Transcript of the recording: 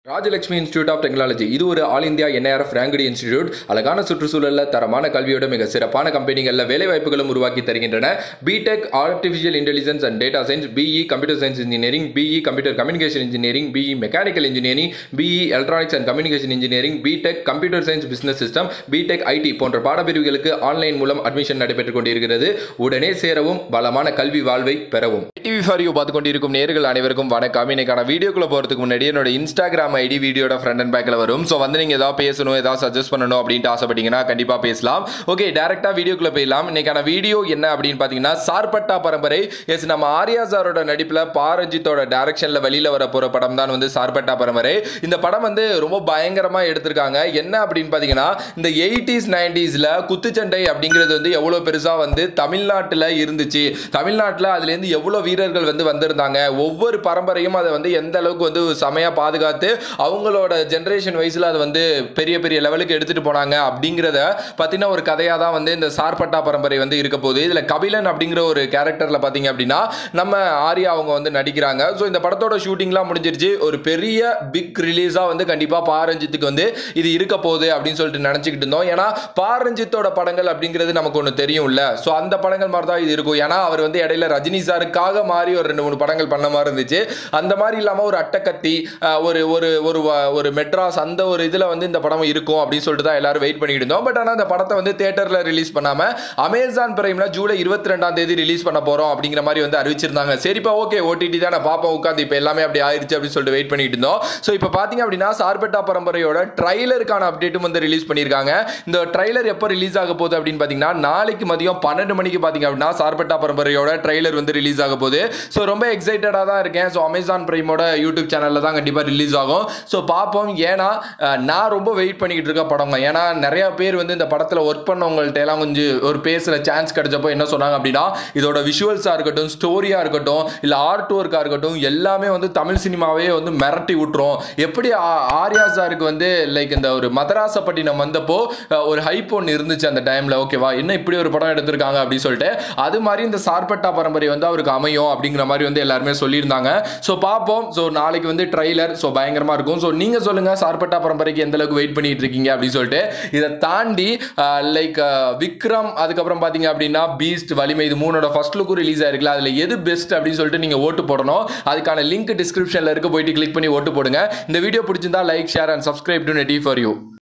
Rajalakshmi institute of technology இது ஒரு all India NIRF ranked institute அழகான சுற்றுச்சூழலில் தரமான கல்வியோட மிக சிறப்பான கம்பெனிகளில் வேலை வாய்ப்புகளும் உருவாக்கி தருகின்றன BTech artificial intelligence and data science BE computer science engineering BE computer communication engineering BE mechanical engineering BE electronics and communication engineering BTech computer science business system BTech IT போன்ற பாடப்பிரிவுகளுக்கு ஆன்லைன் மூலம் அட்மிஷன் நடைபெற்றுக் கொண்டிருக்கிறது உடனே சேரவும் பலமான கல்வி வாழ்வை பெறவும் டிவி ஃபார் யூ பார்த்து கொண்டிருக்கும் நேர்கள் அனைவருக்கும் வணக்கம் இன்னைக்கான வீடியோக்குள்ள போகிறதுக்கு முன்னாடி என்னோட இன்ஸ்டாகிராம் ஐடி வீடியோட ஃப்ரண்ட் அண்ட் பேக்கில் வரும் ஸோ வந்து நீங்கள் ஏதாவது பேசணும் ஏதாவது சஜஸ்ட் பண்ணணும் அப்படின்ட்டு ஆசைப்பட்டீங்கன்னா கண்டிப்பாக பேசலாம் ஓகே டேரெக்டாக வீடியோக்குள்ள போயிடலாம் இன்னைக்கான வீடியோ என்ன அப்படின்னு பார்த்தீங்கன்னா சார்பட்டா பரம்பரை எஸ் நம்ம ஆர்யா சாரோட நடிப்பில் பாரஞ்சித்தோட டைரக்ஷனில் வெளியில் வர போகிற படம் தான் வந்து சார்பட்டா பரம்பரை இந்த படம் வந்து ரொம்ப பயங்கரமாக எடுத்திருக்காங்க என்ன அப்படின்னு பார்த்தீங்கன்னா இந்த எயிட்டிஸ் நைன்டிஸில் குத்துச்சண்டை அப்படிங்கிறது வந்து எவ்வளோ பெருசாக வந்து தமிழ்நாட்டில் இருந்துச்சு தமிழ்நாட்டில் அதுலேருந்து எவ்வளோ வீரர்கள் வந்து வந்திருந்தாங்க ஒவ்வொரு பரம்பரையும் அதை வந்து எந்த அளவுக்கு வந்து செமையாக பாதுகாத்து அவங்களோட ஜென்ரேஷன் வயசில் அதை வந்து பெரிய பெரிய லெவலுக்கு எடுத்துகிட்டு போனாங்க அப்படிங்கிறத பற்றின ஒரு கதையாக தான் வந்து இந்த சார்பட்டா பரம்பரை வந்து இருக்க போகுது இதில் கபிலன் அப்படிங்கிற ஒரு கேரக்டரில் பார்த்தீங்க அப்படின்னா நம்ம ஆர்யா அவங்க வந்து நடிக்கிறாங்க ஸோ இந்த படத்தோட ஷூட்டிங்லாம் முடிஞ்சிருச்சு ஒரு பெரிய பிக் ரிலீஸாக வந்து கண்டிப்பாக பாரஞ்சித்துக்கு வந்து இது இருக்க போகுது அப்படின்னு சொல்லிட்டு நினச்சிக்கிட்டு இருந்தோம் ஏன்னா பாரஞ்சித்தோட படங்கள் அப்படிங்கிறது நமக்கு ஒன்று தெரியும்ல ஸோ அந்த படங்கள் மாதிரி தான் இது இருக்கும் ஏன்னா அவர் வந்து இடையில ரஜினி சாருக்காக மாறி ஒரு ரெண்டு மூணு படங்கள் பண்ண மாதிரி இருந்துச்சு அந்த மாதிரி இல்லாமல் ஒரு அட்டக்கத்தி அஹ், ஒரு ஒரு ஒரு வ- ஒரு மெட்ராஸ் அந்த ஒரு இதில் வந்து இந்த படம் இருக்கும் அப்படின்னு சொல்லிட்டு தான் எல்லாரும் வெயிட் பண்ணிட்டு இருந்தோம் பட் ஆனால் அந்த படத்தை வந்து தேட்டரில் ரிலீஸ் பண்ணாமல் அமேசான் பிரைம்ல ஜூலை இருபத்தி ரெண்டாம் தேதி ரிலீஸ் பண்ண போகிறோம் அப்படிங்கிற மாதிரி வந்து அறிவிச்சிருந்தாங்க சரிப்பா ஓகே ஓடிடி தான் நான் பார்ப்போம் உட்காந்து இப்போ எல்லாமே அப்படி ஆயிருச்சு அப்படின்னு சொல்லிட்டு வெயிட் பண்ணிட்டு இருந்தோம் ஸோ இப்போ பார்த்தீங்க அப்படின்னா சார்பெட்டா பரம்பரையோட ட்ரைலருக்கான அப்டேட்டும் வந்து ரிலீஸ் பண்ணியிருக்காங்க இந்த ட்ரைலர் எப்போ ரிலீஸ் ஆக போகுது அப்படின்னு பார்த்தீங்கன்னா நாளைக்கு மதியம் பன்னெண்டு மணிக்கு பார்த்தீங்க அப்படின்னா சார்பெட்டா பரம்பரையோட ட்ரைலர் வந்து ரிலீஸ் ஆக போகுது ஸோ ரொம்ப எக்ஸைட்டடாக தான் இருக்கேன் ஸோ அமேசான் பிரைமோட யூடியூப் சேனலில் தான் கண்டிப்பாக ரிலீஸ் ஆகும் ஸோ பார்ப்போம் ஏன்னா அஹ், நான் ரொம்ப வெயிட் பண்ணிக்கிட்டு இருக்க படங்க ஏன்னா நிறைய பேர் வந்து இந்த படத்தில் ஒர்க் பண்ணவங்கள்ட்ட எல்லாம் கொஞ்சம் ஒரு பேசுகிற சான்ஸ் கிடைச்சப்போ என்ன சொன்னாங்க அப்படின்னா இதோட விஷுவல்ஸாக இருக்கட்டும் ஸ்டோரியாக இருக்கட்டும் இல்லை ஆர்ட் ஒர்க்காக இருக்கட்டும் எல்லாமே வந்து தமிழ் சினிமாவே வந்து மிரட்டி விட்டுரும் எப்படி ஆ- ஆர்யா சாருக்கு வந்து லைக் இந்த ஒரு மதராசப்பட்டினம் வந்தப்போ அஹ், ஒரு ஹைப் ஒன்று இருந்துச்சு அந்த டைமில் ஓகேவா என்ன இப்படி ஒரு படம் எடுத்திருக்காங்க அப்படின்னு சொல்லிட்டு அது மாதிரி இந்த சார்பட்டா பரம்பரை வந்து அவருக்கு அமையும் அப்படிங்கிற மாதிரி வந்து எல்லாருமே சொல்லியிருந்தாங்க ஸோ பார்ப்போம் ஸோ நாளைக்கு வந்து ட்ரைலர் ஸோ பயங்கரமாக இருக்கும் ஸோ நீங்கள் சொல்லுங்கள் சார்பட்டா பரம்பரைக்கு எந்த அளவுக்கு வெயிட் பண்ணிட்டு இருக்கீங்க அப்படின்னு சொல்லிட்டு இதை தாண்டி லைக் விக்ரம் அதுக்கப்புறம் பார்த்தீங்க அப்படின்னா பீஸ்ட் வலிமை இது மூணோட ஃபர்ஸ்ட் லுக்கும் ரிலீஸ் ஆயிருக்குல்ல அதில் எது பெஸ்ட் அப்படின்னு சொல்லிட்டு நீங்கள் ஓட்டு போடணும் அதுக்கான லிங்க் டிஸ்கிரிப்ஷனில் இருக்க போயிட்டு கிளிக் பண்ணி ஓட்டு போடுங்க இந்த வீடியோ பிடிச்சிருந்தா like share and subscribe to நெட்டி ஃபார் யூ